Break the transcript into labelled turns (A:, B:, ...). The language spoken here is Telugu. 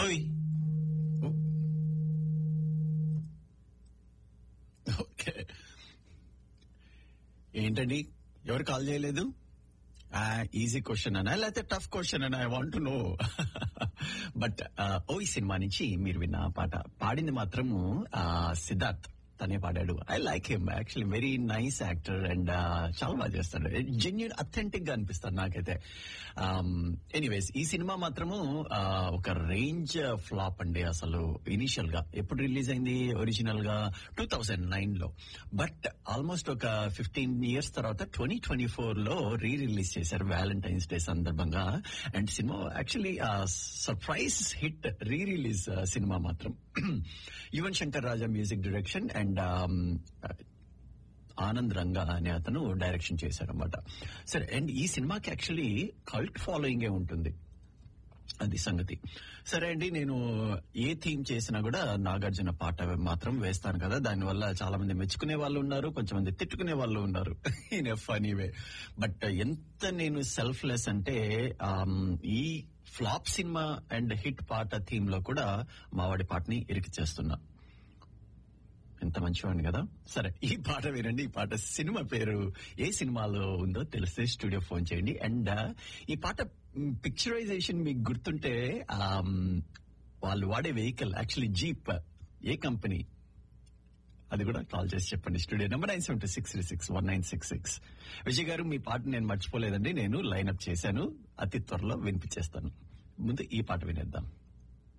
A: ఓయ్ ఓకే ఏంటండి ఎవరు కాల్ చేయలేదు ఈజీ క్వశ్చన్ అనా లేకపోతే టఫ్ క్వశ్చన్ అనా I want know but oh ఈ సినిమా నుంచి మీరు విన్న పాట పాడింది మాత్రము ఆ, సిద్ధార్థ్ తనే పాడాడు I like him actually very nice actor and చాలా బాగా చేస్తాడు జెన్యున్ అథెంటిక్ గా అనిపిస్తాడు నాకైతే ఎనీవేస్ ఈ సినిమా మాత్రము ఆ, ఒక రేంజ్ ఫ్లాప్ అండి అసలు ఇనిషియల్ గా ఎప్పుడు రిలీజ్ అయింది ఒరిజినల్ గా టూ థౌజండ్ నైన్ లో బట్ ఆల్మోస్ట్ ఒక ఫిఫ్టీన్ ఇయర్స్ తర్వాత ట్వంటీ ట్వంటీ ఫోర్ లో రీ రిలీజ్ చేశారు వ్యాలంటైన్స్ డే సందర్భంగా and cinema actually surprise hit re release cinema మాత్రం Yuvan Shankar Raja music direction and Anand Ranga అనే అతను డైరెక్షన్ చేశారనమాట సరే అండ్ ఈ సినిమాకి యాక్చువల్లీ కల్ట్ ఫాలోయింగ్ ఉంటుంది అది సంగతి సరే అండి నేను ఏ థీమ్ చేసినా కూడా నాగార్జున పాట మాత్రం వేస్తాను కదా దానివల్ల చాలా మంది మెచ్చుకునే వాళ్ళు ఉన్నారు కొంచెం మంది తిట్టుకునే వాళ్ళు ఉన్నారు in a funny way but ఎంత నేను సెల్ఫ్లెస్ అంటే ఆమ్, ఈ ఫ్లాప్ సినిమా అండ్ హిట్ పాట థీమ్ లో కూడా మావాడి పాటని ఇరికి చేస్తున్నా ఎంత మంచివాడిని కదా సరే ఈ పాట వినండి ఈ పాట సినిమా పేరు ఏ సినిమాలో ఉందో తెలిస్తే స్టూడియో ఫోన్ చేయండి అండ్ ఈ పాట పిక్చరైజేషన్ మీకు గుర్తుంటే ఆమ్, వాళ్ళు వాడే వెహికల్ యాక్చువల్లీ జీప్ ఏ కంపెనీ అది కూడా కాల్ చేసి చెప్పండి studio number nine seven two six three six one nine six six Vijay garu మీ పాట నేను మర్చిపోలేదండి నేను లైన్అప్ చేశాను అతి త్వరలో వినిపించేస్తాను ముందు ఈ పాట వినేద్దాం